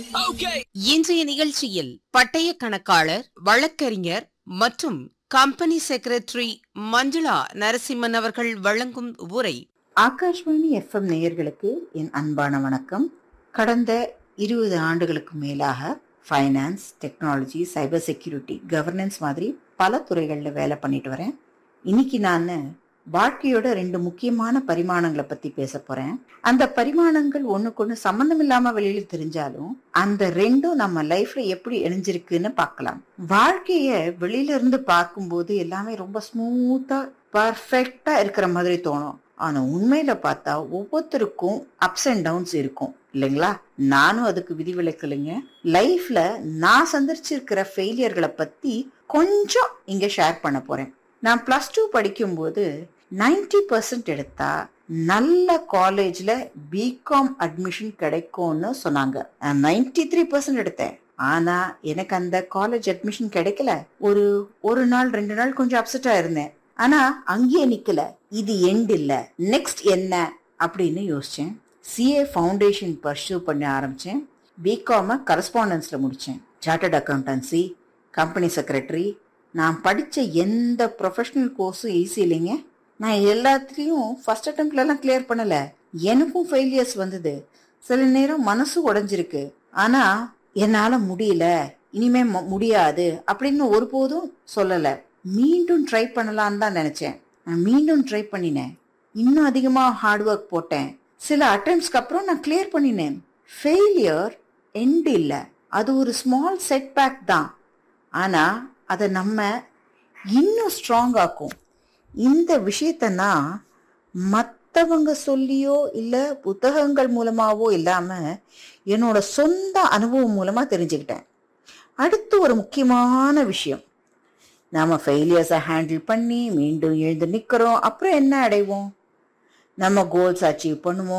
இன்றைய நிகழ்ச்சியில் பட்டய கணக்காளர் வழக்கறிஞர் மற்றும் கம்பெனி செக்ரட்டரி மஞ்சுளா நரசிம்மன் அவர்கள் வழங்கும் உரை ஆகாஷ்வாணி எஃப்எம் நேயர்களுக்கு என் அன்பான வணக்கம் கடந்த இருபது ஆண்டுகளுக்கு மேலாக finance technology cyber security governance மாதிரி பல துறைகளில் வேலை பண்ணிட்டு வரேன் இன்னைக்கு நான் வாழ்க்கையோட ரெண்டு முக்கியமான பரிமாணங்களை பத்தி பேச போறேன் அந்த பரிமாணங்கள் ஒண்ணுக்கொண்ணு சம்பந்தம் இல்லாம வெளியில தெரிஞ்சாலும் அந்த ரெண்டும் நம்ம லைஃப்ல எப்படி இணைஞ்சிருக்குன்னு பார்க்கலாம் வாழ்க்கைய வெளியில இருந்து பார்க்கும்போது எல்லாமே ரொம்ப ஸ்மூத்தா பர்ஃபெக்டா இருக்கிற மாதிரி தோணும் ஆனா உண்மையில பார்த்தா ஒவ்வொருத்தருக்கும் அப்ஸ் அண்ட் டவுன்ஸ் இருக்கும் இல்லைங்களா நானும் அதுக்கு விதிவிலக்கலைங்க லைஃப்ல நான் சந்திச்சிருக்கிற ஃபெயிலியர்களை பத்தி கொஞ்சம் இங்க ஷேர் பண்ண போறேன் நான் பிளஸ் டூ படிக்கும்போது நைன்டி பர்சன்ட் எடுத்தா நல்ல காலேஜ்ல பிகாம் அட்மிஷன் கிடைக்கும்னு சொன்னாங்க நான் நைன்டி த்ரீ பர்சன்ட் எடுத்தேன் ஆனா எனக்கு அந்த காலேஜ் அட்மிஷன் கிடைக்கல ஒரு ஒரு நாள் ரெண்டு நாள் கொஞ்சம் அப்செட்டா இருந்தேன் ஆனா அங்கேயே நிக்கல இது எண்ட் இல்ல நெக்ஸ்ட் என்ன அப்படின்னு யோசிச்சேன் சிஏ ஃபவுண்டேஷன் பர்சூ பண்ண ஆரம்பிச்சேன் பிகாம கரஸ்பாண்டன்ஸ்ல முடிச்சேன் சார்ட்டர்ட் அக்கௌண்டன்சி கம்பெனி செக்ரட்டரி நான் படிச்ச எந்த ப்ரொஃபஷனல் கோர்ஸும் ஈஸி இல்லைங்க நான் எல்லாத்துலேயும் ஃபர்ஸ்ட் அட்டம்ப்ட்லலாம் கிளியர் பண்ணல எனக்கும் ஃபெயிலியர்ஸ் வந்தது சில நேரம் மனசு உடைஞ்சிருக்கு ஆனா என்னால முடியல இனிமே ம- முடியாது அப்படின்னு ஒருபோதும் சொல்லல மீண்டும் ட்ரை பண்ணலான்னு தான் நினைச்சேன் நான் மீண்டும் ட்ரை பண்ணினேன் இன்னும் அதிகமா ஹார்ட் ஒர்க் போட்டேன் சில அட்டம்ப்ட்ஸ்க்கு அப்புறம் நான் கிளியர் பண்ணினேன் ஃபெயிலியர் எண்ட் இல்ல அது ஒரு ஸ்மால் செட்பேக் தான் ஆனா அதை நம்ம இன்னும் ஸ்ட்ராங் ஆக்கும் இந்த விஷயத்த நான் மற்றவங்க சொல்லியோ இல்லை புத்தகங்கள் மூலமாவோ இல்லாம என்னோட சொந்த அனுபவம் மூலமா தெரிஞ்சுக்கிட்டேன் அடுத்து ஒரு முக்கியமான விஷயம் நாம ஃபெயிலியர்ஸை ஹேண்டில் பண்ணி மீண்டும் எழுந்து நிக்கிறோம் அப்புறம் என்ன அடைவோம் நம்ம கோல்ஸ் அச்சீவ் பண்ணுவோம்